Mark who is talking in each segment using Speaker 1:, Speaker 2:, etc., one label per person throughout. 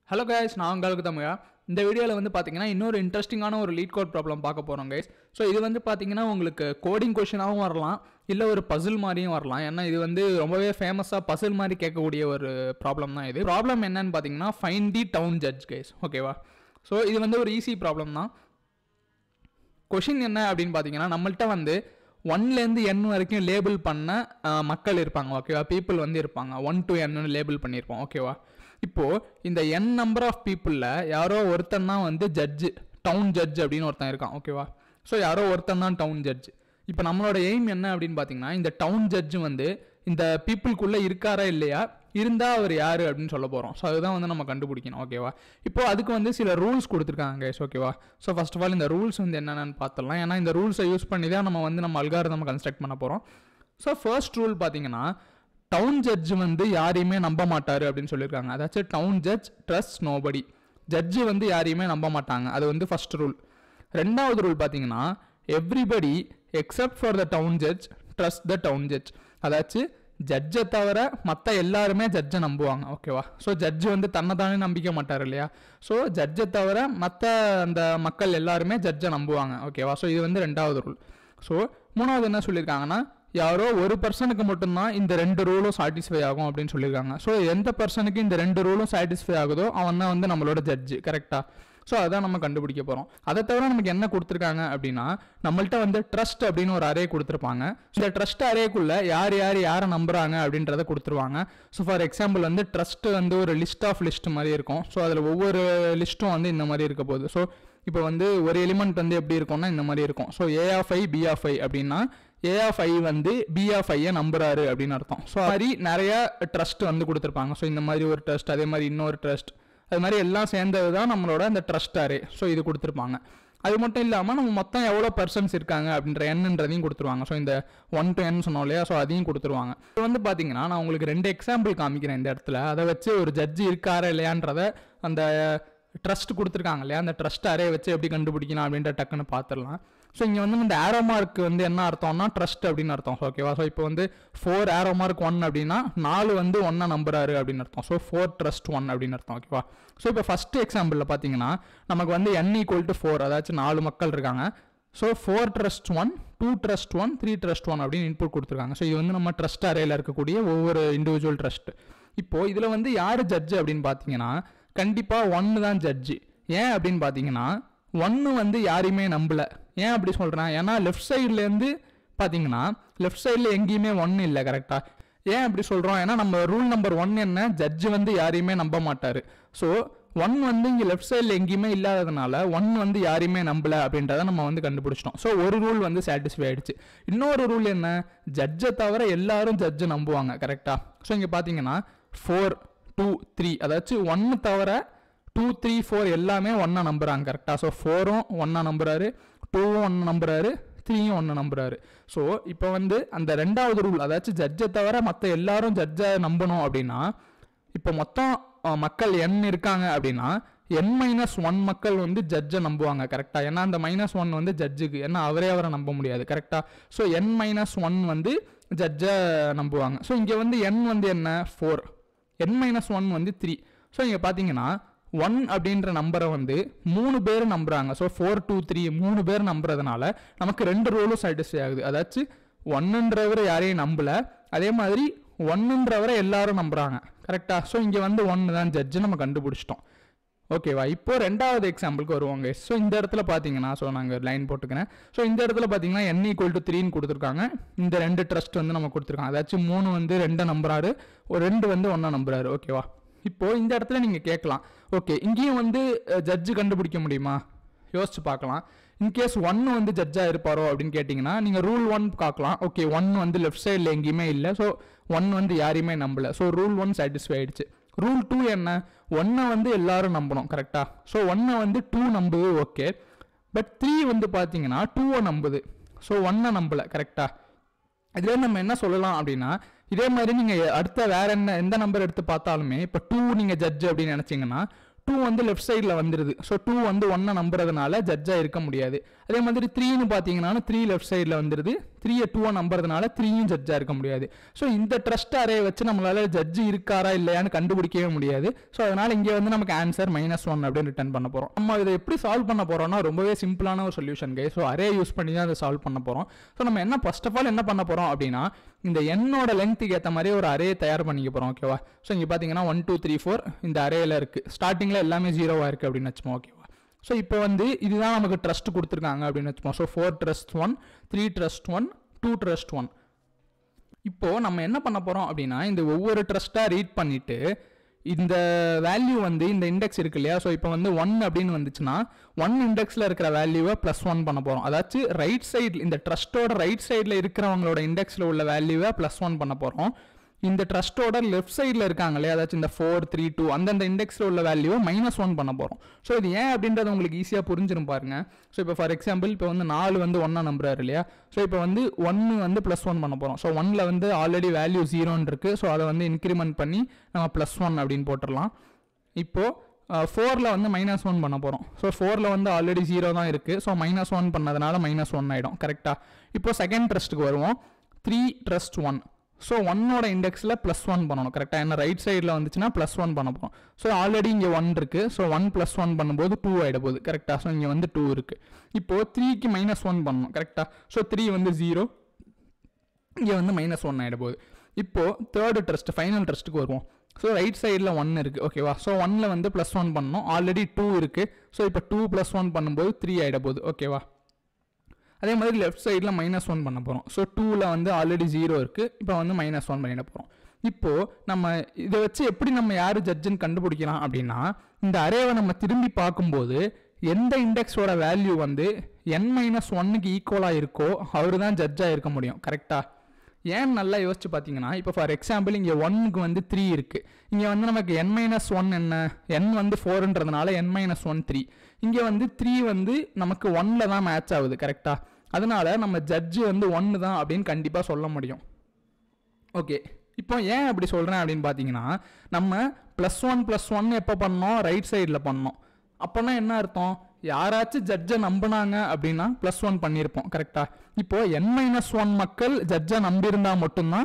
Speaker 1: hello guys நான் உங்களுக்கு தமிழா இந்த வீடியோவில் வந்து பார்த்தீங்கன்னா இன்னொரு இன்ட்ரெஸ்டிங்கான ஒரு லீட் கோட் ப்ராப்ளம் பார்க்க போகிறோம் கைஸ் ஸோ இது வந்து பார்த்தீங்கன்னா உங்களுக்கு கோடிங் கொஷினாகவும் வரலாம் இல்லை ஒரு பசில் மாதிரியும் வரலாம் ஏன்னா இது வந்து ரொம்பவே ஃபேமஸாக பசில் மாதிரி கேட்கக்கூடிய ஒரு ப்ராப்ளம் தான் இது ப்ராப்ளம் என்னன்னு பார்த்தீங்கன்னா find the town judge guys ஓகேவா ஸோ இது வந்து ஒரு ஈஸி ப்ராப்ளம் தான் கொஷின் என்ன அப்படின்னு பார்த்தீங்கன்னா நம்மள்ட்ட வந்து ஒன்லேருந்து என் வரைக்கும் லேபிள் பண்ண அஹ், மக்கள் இருப்பாங்க ஓகேவா பீப்புள் வந்து இருப்பாங்க ஒன் டு என்னு லேபிள் பண்ணியிருப்போம் ஓகேவா இப்போது இந்த என் நம்பர் ஆஃப் பீப்புளில் யாரோ ஒருத்தன் தான் வந்து ஜட்ஜு டவுன் ஜட்ஜ் அப்படின்னு ஒருத்தன் இருக்கான் ஓகேவா ஸோ யாரோ ஒருத்தன் தான் டவுன் ஜட்ஜ் இப்போ நம்மளோட எய்ம் என்ன அப்படின்னு பார்த்தீங்கன்னா இந்த டவுன் ஜட்ஜு வந்து இந்த பீப்புளுக்குள்ளே இருக்காரா இல்லையா இருந்தால் அவர் யார் அப்படின்னு சொல்ல போகிறோம் ஸோ அதுதான் வந்து நம்ம கண்டுபிடிக்கணும் ஓகேவா இப்போ அதுக்கு வந்து சில ரூல்ஸ் கொடுத்துருக்காங்க guys ஓகேவா ஸோ ஃபர்ஸ்ட் ஆஃப் ஆல் இந்த ரூல்ஸ் வந்து என்னென்னு பார்த்துடலாம் ஏன்னா இந்த ரூல்ஸை யூஸ் பண்ணி தான் நம்ம வந்து நம்ம அல்காரதம் கன்ஸ்ட்ரக்ட் பண்ண போகிறோம் ஸோ ஃபர்ஸ்ட் ரூல் பார்த்தீங்கன்னா டவுன் ஜட்ஜ் வந்து யாரையுமே நம்ப மாட்டாரு அப்படின்னு சொல்லியிருக்காங்க அதாச்சும் town judge trust nobody judge வந்து யாரையுமே நம்ப மாட்டாங்க அது வந்து ஃபர்ஸ்ட் ரூல் ரெண்டாவது ரூல் பார்த்தீங்கன்னா everybody except for the town judge trust the town judge அதாச்சும் ஜட்ஜை தவிர மற்ற எல்லாருமே ஜட்ஜை நம்புவாங்க ஓகேவா ஸோ ஜட்ஜு வந்து தன்னை தானே நம்பிக்க மாட்டார் இல்லையா ஸோ ஜட்ஜை தவிர மற்ற அந்த மக்கள் எல்லாருமே ஜட்ஜை நம்புவாங்க ஓகேவா ஸோ இது வந்து ரெண்டாவது ரூல் ஸோ மூணாவது என்ன சொல்லியிருக்காங்கன்னா யாரோ ஒரு பர்சனுக்கு மட்டும்தான் இந்த ரெண்டு ரூலும் சாட்டிஸ்ஃபை ஆகும் அப்படின்னு சொல்லியிருக்காங்க ஸோ எந்த பர்சனுக்கு இந்த ரெண்டு ரூலும் சாட்டிஸ்ஃபை ஆகுதோ அவன் தான் வந்து நம்மளோட ஜட்ஜு கரெக்டாக ஸோ அதான் நம்ம கண்டுபிடிக்க போகிறோம் அதை தவிர நமக்கு என்ன கொடுத்துருக்காங்க அப்படின்னா நம்மள்ட்ட வந்து ட்ரஸ்ட் அப்படின்னு ஒரு அரே கொடுத்துருப்பாங்க இந்த ட்ரஸ்ட் அரேக்குள்ள யார் யார் யாரை நம்புறாங்க அப்படின்றத கொடுத்துருவாங்க ஸோ ஃபார் எக்ஸாம்பிள் வந்து ட்ரஸ்ட் வந்து ஒரு லிஸ்ட் ஆஃப் லிஸ்ட் மாதிரி இருக்கும் ஸோ அதில் ஒவ்வொரு லிஸ்ட்டும் வந்து இந்த மாதிரி இருக்க போகுது ஸோ இப்போ வந்து ஒரு எலிமெண்ட் வந்து எப்படி இருக்கும்னா இந்த மாதிரி இருக்கும் so A of I B of I அப்படின்னா ஏ ஆஃப் ஐ வந்து பி ஆஃப் ஐயை நம்புறாரு அப்படின்னு அர்த்தம் ஸோ அது மாதிரி நிறைய ட்ரஸ்ட் வந்து கொடுத்துருப்பாங்க ஸோ இந்த மாதிரி ஒரு ட்ரஸ்ட் அதே மாதிரி இன்னொரு ட்ரஸ்ட் அது மாதிரி எல்லாம் சேர்ந்தது தான் நம்மளோட அந்த ட்ரஸ்ட் அரே ஸோ இது கொடுத்துருப்பாங்க அது மட்டும் இல்லாமல் நம்ம மொத்தம் எவ்வளோ பர்சன்ஸ் இருக்காங்க அப்படின்ற எண்ணுன்றதையும் கொடுத்துருவாங்க ஸோ இந்த ஒன் டு என் சொன்னோம் இல்லையா ஸோ அதையும் கொடுத்துருவாங்க இப்போ வந்து பார்த்தீங்கன்னா நான் உங்களுக்கு ரெண்டு எக்ஸாம்பிள் காமிக்கிறேன் இந்த இடத்துல அதை வச்சு ஒரு ஜட்ஜி இருக்காரா இல்லையான்றத அந்த ட்ரஸ்ட் கொடுத்துருக்காங்க இல்லையா அந்த ட்ரஸ்ட் அரே வச்சு எப்படி கண்டுபிடிக்கணும் அப்படின்ற டக்குன்னு பார்த்துடலாம் ஸோ இங்கே வந்து இந்த ஆரோ மார்க் வந்து என்ன அர்த்தம்னா ட்ரஸ்ட் அப்படின்னு அர்த்தம் ஓகேவா ஸோ இப்போ வந்து ஃபோர் ஆரோ மார்க் ஒன் அப்படின்னா நாலு வந்து ஒன்றை நம்புறாரு அப்படின்னு அர்த்தம் ஸோ ஃபோர் ட்ரஸ்ட் ஒன் அப்படின்னு அர்த்தம் ஓகேவா ஸோ இப்போ ஃபர்ஸ்ட் எக்ஸாம்பிளில் பார்த்தீங்கன்னா நமக்கு வந்து என் ஈக்குவல் டு ஃபோர் அதாச்சும் நாலு மக்கள் இருக்காங்க so four trust one two trust one three trust one அப்படின்னு இன்புட் கொடுத்துருக்காங்க ஸோ இது வந்து நம்ம ட்ரஸ்ட் அரேல இருக்கக்கூடிய ஒவ்வொரு இண்டிவிஜுவல் ட்ரஸ்ட் இப்போ இதில் வந்து யார் ஜட்ஜு அப்படின்னு பார்த்தீங்கன்னா கண்டிப்பாக ஒன்று தான் ஜட்ஜு ஏன் அப்படின்னு பார்த்தீங்கன்னா ஒன்று வந்து யாரையுமே நம்பல ஏன் அப்படி சொல்கிறேன் ஏன்னா லெஃப்ட் சைட்லேருந்து பார்த்தீங்கன்னா லெஃப்ட் சைடில் எங்கேயுமே ஒன்று இல்லை கரெக்டாக ஏன் அப்படி சொல்கிறோம் ஏன்னா நம்ம ரூல் நம்பர் ஒன் என்ன ஜட்ஜு வந்து யாரையுமே நம்ப மாட்டார் ஸோ ஒன் வந்து இங்கே லெஃப்ட் சைடில் எங்கேயுமே இல்லாததுனால ஒன் வந்து யாரையுமே நம்பல அப்படின்றத நம்ம வந்து கண்டுபிடிச்சிட்டோம் ஸோ ஒரு ரூல் வந்து சாட்டிஸ்ஃபை ஆயிடுச்சு இன்னொரு ரூல் என்ன ஜட்ஜை தவிர எல்லாரும் ஜட்ஜை நம்புவாங்க கரெக்டாக ஸோ இங்கே பார்த்தீங்கன்னா ஃபோர் டூ த்ரீ அதாச்சும் ஒன்று தவிர டூ த்ரீ ஃபோர் எல்லாமே ஒன்றா நம்புறாங்க கரெக்டாக ஸோ ஃபோரும் ஒன்றா நம்புறாரு டூவும் ஒன்று நம்புறாரு த்ரீயும் ஒன்று நம்புறாரு ஸோ இப்போ வந்து அந்த ரெண்டாவது ரூல் அதாச்சும் ஜட்ஜை தவிர மற்ற எல்லாரும் ஜட்ஜை நம்பணும் அப்படின்னா இப்போ மொத்தம் அஹ், மக்கள் என் இருக்காங்க அப்படின்னா என் மைனஸ் ஒன் மக்கள் வந்து ஜட்ஜை நம்புவாங்க கரெக்டாக ஏன்னா அந்த மைனஸ் ஒன் வந்து ஜட்ஜுக்கு ஏன்னா அவரே அவரை நம்ப முடியாது கரெக்டாக ஸோ என் மைனஸ் ஒன் வந்து ஜட்ஜை நம்புவாங்க ஸோ இங்கே வந்து என் வந்து என்ன ஃபோர் என் மைனஸ் ஒன் வந்து த்ரீ ஸோ இங்கே பார்த்தீங்கன்னா ஒன் அப்படின்ற நம்பரை வந்து மூணு பேர் நம்புறாங்க ஸோ ஃபோர் டூ த்ரீ மூணு பேர் நம்புறதுனால நமக்கு ரெண்டு ரோலும் சாட்டிஸ்ஃபை ஆகுது அதாச்சும் ஒன்னுன்றவர் யாரையும் நம்பல அதே மாதிரி ஒன்னுன்றவரை எல்லாரும் நம்புறாங்க கரெக்டாக ஸோ இங்கே வந்து ஒன்று தான் ஜட்ஜு நம்ம கண்டுபிடிச்சிட்டோம் ஓகேவா இப்போ ரெண்டாவது எக்ஸாம்பிளுக்கு வருவாங்க ஸோ இந்த இடத்துல பார்த்தீங்கன்னா ஸோ நாங்கள் லைன் போட்டுக்கிறேன் ஸோ இந்த இடத்துல பார்த்தீங்கன்னா என் ஈக்குவல் டு த்ரீன்னு கொடுத்துருக்காங்க இந்த ரெண்டு ட்ரஸ்ட் வந்து நம்ம கொடுத்துருக்காங்க அதாச்சும் மூணு வந்து ரெண்டை நம்புறாரு ஒரு ரெண்டு வந்து ஒன்றா நம்புறாரு ஓகேவா இப்போ இந்த இடத்துல நீங்கள் கேட்கலாம் ஓகே இங்கேயும் வந்து ஜட்ஜு கண்டுபிடிக்க முடியுமா யோசிச்சு பார்க்கலாம் இன்கேஸ் ஒன்று வந்து ஜட்ஜாக இருப்பாரோ அப்படின்னு கேட்டிங்கன்னா நீங்கள் ரூல் ஒன் பார்க்கலாம் ஓகே ஒன் வந்து லெஃப்ட் சைடில் எங்கேயுமே இல்லை ஸோ ஒன் வந்து யாரையுமே நம்பல ஸோ ரூல் ஒன் சாட்டிஸ்ஃபை ஆயிடுச்சு ரூல் டூ என்ன ஒன்றை வந்து எல்லாரும் நம்பணும் கரெக்டாக ஸோ ஒன்றை வந்து டூ நம்புது ஓகே பட் த்ரீ வந்து பார்த்தீங்கன்னா டூவை நம்புது ஸோ ஒன்றை நம்பல கரெக்டாக இதில் நம்ம என்ன சொல்லலாம் அப்படின்னா இதே மாதிரி நீங்கள் அடுத்த வேற என்ன எந்த நம்பர் எடுத்து பார்த்தாலுமே இப்போ டூ நீங்கள் ஜட்ஜ் அப்படின்னு நினச்சிங்கன்னா டூ வந்து லெஃப்ட் சைடில் வந்துடுது ஸோ டூ வந்து ஒன்றை நம்புறதுனால ஜட்ஜாக இருக்க முடியாது அதே மாதிரி த்ரீன்னு பார்த்தீங்கன்னா த்ரீ லெஃப்ட் சைடில் வந்துடுது த்ரீயை டூவை நம்புறதுனால த்ரீயும் ஜட்ஜாக இருக்க முடியாது ஸோ இந்த ட்ரஸ்ட் அரே வச்சு நம்மளால ஜட்ஜ் இருக்காரா இல்லையான்னு கண்டுபிடிக்கவே முடியாது ஸோ அதனால இங்கே வந்து நமக்கு ஆன்சர் மைனஸ் ஒன் அப்படின்னு ரிட்டர்ன் பண்ண போகிறோம் நம்ம இதை எப்படி சால்வ் பண்ண போகிறோம்னா ரொம்பவே சிம்பிளான ஒரு சொல்யூஷன் கை ஸோ அரே யூஸ் பண்ணி தான் அதை சால்வ் பண்ண போகிறோம் ஸோ நம்ம என்ன ஃபர்ஸ்ட் ஆஃப் ஆல் என்ன பண்ண போகிறோம் அப்படின்னா இந்த எண்ணோட லென்த்துக்கு ஏற்ற மாதிரி ஒரு அரே தயார் பண்ணிக்க போகிறோம் ஓகேவா ஸோ இங்கே பார்த்தீங்கன்னா ஒன் டூ த்ரீ ஃபோர் இந்த அரேல இருக்குது ஸ்டார்டிங்கில் எல்லாமே ஜீரோவாக இருக்குது அப்படின்னு வச்சுப்போம் ஓகேவா ஸோ இப்போ வந்து இதுதான் நமக்கு ட்ரஸ்ட் கொடுத்துருக்காங்க அப்படின்னு வச்சுப்போம் so four trust one three trust one two trust one இப்போ நம்ம என்ன பண்ண போறோம் அப்படின்னா இந்த ஒவ்வொரு ட்ரஸ்ட்டா ரீட் பண்ணிட்டு இந்த வேல்யூ வந்து இந்த இண்டெக்ஸ் இருக்கு இல்லையா ஸோ இப்போ வந்து ஒன் அப்படின்னு வந்துச்சுன்னா ஒன் இண்டெக்ஸில் இருக்கிற வேல்யூவை ப்ளஸ் ஒன் பண்ண போகிறோம் அதாச்சும் ரைட் சைடு இந்த ட்ரஸ்ட்டோட ரைட் சைடில் இருக்கிறவங்களோட இண்டெக்ஸில் உள்ள வேல்யூவை ப்ளஸ் ஒன் பண்ண போகிறோம் இந்த ட்ரஸ்ட்டோட லெஃப்ட் சைடில் இருக்காங்க இல்லையா அதாச்சும் இந்த ஃபோர் த்ரீ டூ அந்தந்த இண்டெக்ஸில் உள்ள வேல்யூவை மைனஸ் ஒன் பண்ண போகிறோம் ஸோ இது ஏன் அப்படின்றது உங்களுக்கு ஈஸியாக புரிஞ்சிடும் பாருங்க ஸோ இப்போ ஃபார் எக்ஸாம்பிள் இப்போ வந்து நாலு வந்து ஒன்றா நம்புறாரு இல்லையா ஸோ இப்போ வந்து ஒன்று வந்து ப்ளஸ் ஒன் பண்ண போகிறோம் ஸோ ஒன்னில் வந்து ஆல்ரெடி வேல்யூ ஜீரோன்னு இருக்குது ஸோ அதை வந்து இன்க்ரிமெண்ட் பண்ணி நம்ம ப்ளஸ் ஒன் அப்படின்னு போட்டுடலாம் இப்போது ஃபோரில் வந்து மைனஸ் ஒன் பண்ண போகிறோம் ஸோ ஃபோரில் வந்து ஆல்ரெடி ஜீரோ தான் இருக்குது ஸோ மைனஸ் ஒன் பண்ணதுனால மைனஸ் ஒன் ஆகிடும் கரெக்டாக இப்போ செகண்ட் ட்ரஸ்ட்டுக்கு வருவோம் த்ரீ ட்ரஸ்ட் ஒன் ஸோ ஒன்னோட இண்டெக்ஸில் ப்ளஸ் ஒன் பண்ணணும் கரெக்டாக என்ன ரைட் சைடில் வந்துச்சுன்னா ப்ளஸ் ஒன் பண்ண போகிறோம் ஸோ ஆல்ரெடி இங்கே ஒன் இருக்குது ஸோ ஒன் ப்ளஸ் ஒன் பண்ணும்போது டூ ஆகிட போகுது கரெக்டாக ஸோ இங்கே வந்து டூ இருக்குது இப்போது த்ரீக்கு மைனஸ் ஒன் பண்ணணும் கரெக்டாக ஸோ த்ரீ வந்து ஜீரோ இங்கே வந்து மைனஸ் ஒன் ஆகிட போகுது இப்போது தேர்டு ட்ரஸ்ட் ஃபைனல் ட்ரஸ்ட்டுக்கு வருவோம் ஸோ ரைட் சைடில் ஒன் இருக்குது ஓகேவா ஸோ ஒன்னில் வந்து ப்ளஸ் ஒன் பண்ணணும் ஆல்ரெடி டூ இருக்குது ஸோ இப்போ டூ ப்ளஸ் ஒன் பண்ணும்போது த்ரீ ஆகிட போகுது ஓகேவா அதே மாதிரி லெஃப்ட் சைடில் மைனஸ் ஒன் பண்ண போகிறோம் ஸோ டூவில் வந்து ஆல்ரெடி ஜீரோ இருக்குது இப்போ வந்து மைனஸ் ஒன் பண்ணிட போகிறோம் இப்போது நம்ம இதை வச்சு எப்படி நம்ம யார் ஜட்ஜுன்னு கண்டுபிடிக்கலாம் அப்படின்னா இந்த அரேவை நம்ம திரும்பி பார்க்கும்போது எந்த இண்டெக்ஸோட வேல்யூ வந்து என் மைனஸ் ஒன்னுக்கு ஈக்குவலாக இருக்கோ அவர் தான் ஜட்ஜாக இருக்க முடியும் கரெக்டாக ஏன் நல்லா யோசிச்சு பார்த்தீங்கன்னா இப்போ ஃபார் எக்ஸாம்பிள் இங்கே ஒன்னுக்கு வந்து த்ரீ இருக்குது இங்கே வந்து நமக்கு என் மைனஸ் ஒன் என்ன என் வந்து ஃபோருன்றதுனால என் மைனஸ் ஒன் த்ரீ இங்கே வந்து த்ரீ வந்து நமக்கு ஒன்னில் தான் மேட்ச் ஆகுது கரெக்டாக அதனால நம்ம ஜட்ஜு வந்து ஒன்று தான் அப்படின்னு கண்டிப்பாக சொல்ல முடியும் ஓகே இப்போ ஏன் அப்படி சொல்கிறேன் அப்படின்னு பார்த்தீங்கன்னா நம்ம ப்ளஸ் ஒன் ப்ளஸ் ஒன் எப்போ பண்ணோம் ரைட் சைடில் பண்ணோம் அப்போனா என்ன அர்த்தம் யாராச்சும் ஜட்ஜை நம்பினாங்க அப்படின்னா ப்ளஸ் ஒன் பண்ணியிருப்போம் கரெக்டாக இப்போ என் மைனஸ் ஒன் மக்கள் ஜட்ஜை நம்பியிருந்தா மட்டும்தான்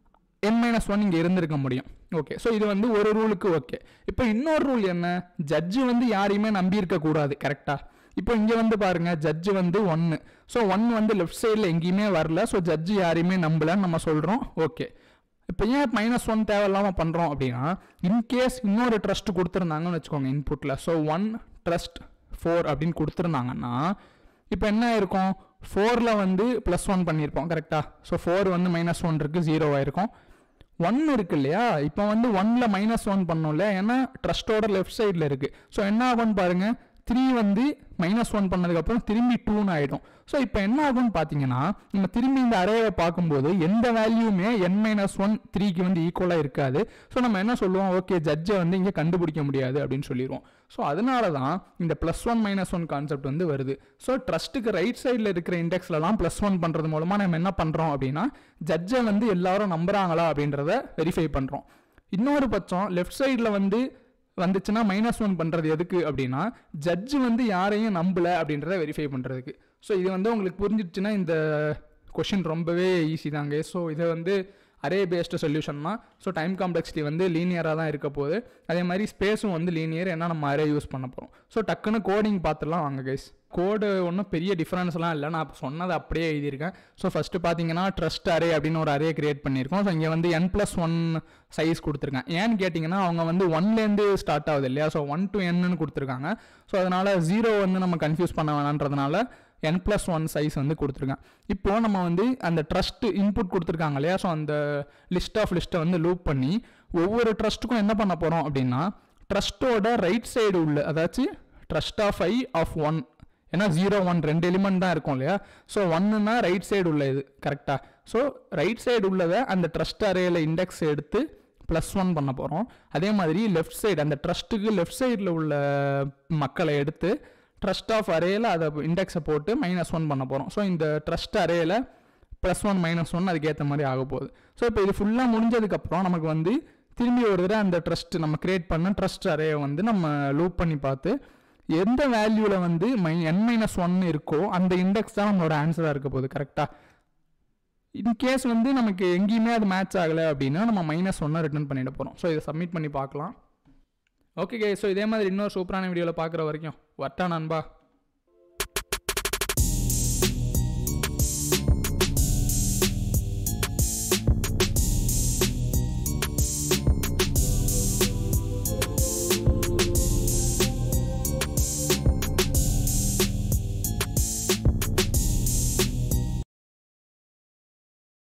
Speaker 1: என் மைனஸ் ஒன் இங்கே இருந்திருக்க முடியும் ஓகே ஸோ இது வந்து ஒரு ரூலுக்கு ஓகே இப்போ இன்னொரு ரூல் என்ன ஜட்ஜு வந்து யாரையுமே நம்பி இருக்க கூடாது கரெக்டாக இப்போ இங்கே வந்து பாருங்க ஜட்ஜு வந்து ஒன்று ஸோ ஒன் வந்து லெஃப்ட் சைடில் எங்கேயுமே வரல ஸோ ஜட்ஜு யாரையுமே நம்பலன்னு நம்ம சொல்கிறோம் ஓகே இப்போ ஏன் மைனஸ் ஒன் தேவையில்லாமல் பண்ணுறோம் அப்படின்னா இன்கேஸ் இன்னொரு ட்ரஸ்ட் கொடுத்துருந்தாங்கன்னு வச்சுக்கோங்க இன்புட்டில் ஸோ ஒன் ட்ரஸ்ட் ஃபோர் அப்படின்னு கொடுத்துருந்தாங்கன்னா இப்போ என்ன இருக்கும் ஃபோரில் வந்து ப்ளஸ் ஒன் பண்ணியிருப்போம் கரெக்டாக ஸோ ஃபோர் வந்து மைனஸ் ஒன் இருக்குது ஜீரோ ஆயிருக்கும் ஒன் இருக்கு இல்லையா இப்போ வந்து ஒன்ல மைனஸ் ஒன் பண்ணோம்ல ஏன்னா ட்ரஸ்டோட லெஃப்ட் சைடில் இருக்குது ஸோ என்ன ஆகும்னு பாருங்க த்ரீ வந்து மைனஸ் ஒன் பண்ணதுக்கப்புறம் திரும்பி டூன்னு ஆகிடும் ஸோ இப்போ என்ன ஆகும்னு பார்த்தீங்கன்னா நம்ம திரும்பி இந்த அரேவை பார்க்கும்போது எந்த வேல்யூமே என் மைனஸ் ஒன் த்ரீக்கு வந்து ஈக்குவலாக இருக்காது ஸோ நம்ம என்ன சொல்லுவோம் ஓகே ஜட்ஜை வந்து இங்கே கண்டுபிடிக்க முடியாது அப்படின்னு சொல்லிடுவோம் ஸோ அதனால தான் இந்த plus one minus one concept வந்து வருது ஸோ ட்ரஸ்ட்டுக்கு ரைட் சைடில் இருக்கிற இண்டெக்ஸ்லலாம் ப்ளஸ் ஒன் பண்ணுறது மூலமாக நம்ம என்ன பண்ணுறோம் அப்படின்னா ஜட்ஜை வந்து எல்லாரும் நம்புறாங்களா அப்படின்றத வெரிஃபை பண்ணுறோம் இன்னொரு பட்சம் லெஃப்ட் சைடில் வந்து வந்துச்சுன்னா மைனஸ் ஒன் பண்ணுறது எதுக்கு அப்படின்னா ஜட்ஜு வந்து யாரையும் நம்பலை அப்படின்றத வெரிஃபை பண்ணுறதுக்கு ஸோ இது வந்து உங்களுக்கு புரிஞ்சிடுச்சுன்னா இந்த கொஷின் ரொம்பவே ஈஸி தாங்க ஸோ இதை வந்து அரே பேஸ்டு சொல்யூஷன்னா ஸோ டைம் காம்ப்ளெக்சிட்டி வந்து லீனியராக தான் இருக்க போகுது அதே மாதிரி ஸ்பேஸும் வந்து லீனியர் ஏன்னா நம்ம அரே யூஸ் பண்ண போகிறோம் ஸோ டக்குன்னு கோடிங் பார்த்துடலாம் வாங்க கைஸ் கோடு ஒன்றும் பெரிய டிஃப்ரென்ஸ்லாம் இல்லை நான் இப்போ சொன்னதை அப்படியே எழுதியிருக்கேன் ஸோ ஃபஸ்ட்டு பார்த்தீங்கன்னா ட்ரஸ்ட் அரே அப்படின்னு ஒரு அரே கிரியேட் பண்ணியிருக்கோம் ஸோ இங்கே வந்து என் ப்ளஸ் ஒன் சைஸ் கொடுத்துருக்கேன் ஏன்னு கேட்டிங்கன்னா அவங்க வந்து ஒன்லேருந்து ஸ்டார்ட் ஆகுது இல்லையா ஸோ ஒன் டு என்னன்னு கொடுத்துருக்காங்க ஸோ அதனால் ஜீரோ வந்து நம்ம கன்ஃபியூஸ் பண்ண வேணான்றதுனால என் ப்ளஸ் ஒன் சைஸ் வந்து கொடுத்துருக்கேன் இப்போது நம்ம வந்து அந்த ட்ரஸ்ட் இன்புட் கொடுத்துருக்காங்க இல்லையா ஸோ அந்த லிஸ்ட் ஆஃப் லிஸ்ட்டை வந்து லூப் பண்ணி ஒவ்வொரு ட்ரஸ்ட்டுக்கும் என்ன பண்ண போகிறோம் அப்படின்னா ட்ரஸ்ட்டோட ரைட் சைடு உள்ள அதாச்சும் trust of I of one ஏன்னா ஜீரோ ஒன் ரெண்டு எலிமெண்ட் தான் இருக்கும் இல்லையா ஸோ ஒன்னுனா ரைட் சைடு உள்ள இது கரெக்டாக ஸோ ரைட் சைடு உள்ளதை அந்த ட்ரஸ்ட் அரேயில் இண்டெக்ஸ் எடுத்து ப்ளஸ் ஒன் பண்ண போகிறோம் அதே மாதிரி லெஃப்ட் சைடு அந்த ட்ரஸ்ட்டுக்கு லெஃப்ட் சைடில் உள்ள மக்களை எடுத்து ட்ரஸ்ட் ஆஃப் அரேயில் அதை இண்டெக்ஸை போட்டு மைனஸ் ஒன் பண்ண போகிறோம் ஸோ இந்த ட்ரஸ்ட் அரேயில் ப்ளஸ் ஒன் மைனஸ் ஒன் அதுக்கேற்ற மாதிரி ஆக போகுது ஸோ இப்போ இது ஃபுல்லாக முடிஞ்சதுக்கப்புறம் நமக்கு வந்து திரும்பி ஒரு தடவை அந்த ட்ரஸ்ட் நம்ம கிரியேட் பண்ண ட்ரஸ்ட் அரேயை வந்து நம்ம லூப் பண்ணி பார்த்து எந்த வேல்யூவில் வந்து மை என் மைனஸ் ஒன் இருக்கோ அந்த இண்டெக்ஸ் தான் நம்மளோட ஆன்சராக இருக்க போகுது கரெக்டாக இன் கேஸ் வந்து நமக்கு எங்கேயுமே அது மேட்ச் ஆகலை அப்படின்னா நம்ம மைனஸ் ஒன்னாக ரிட்டர்ன் பண்ணிட போகிறோம் ஸோ இதை சப்மிட் பண்ணி பார்க்கலாம் ஓகே கே ஸோ இதே மாதிரி இன்னொரு சூப்பரான வீடியோவில் பார்க்குற வரைக்கும் வட்டா நண்பா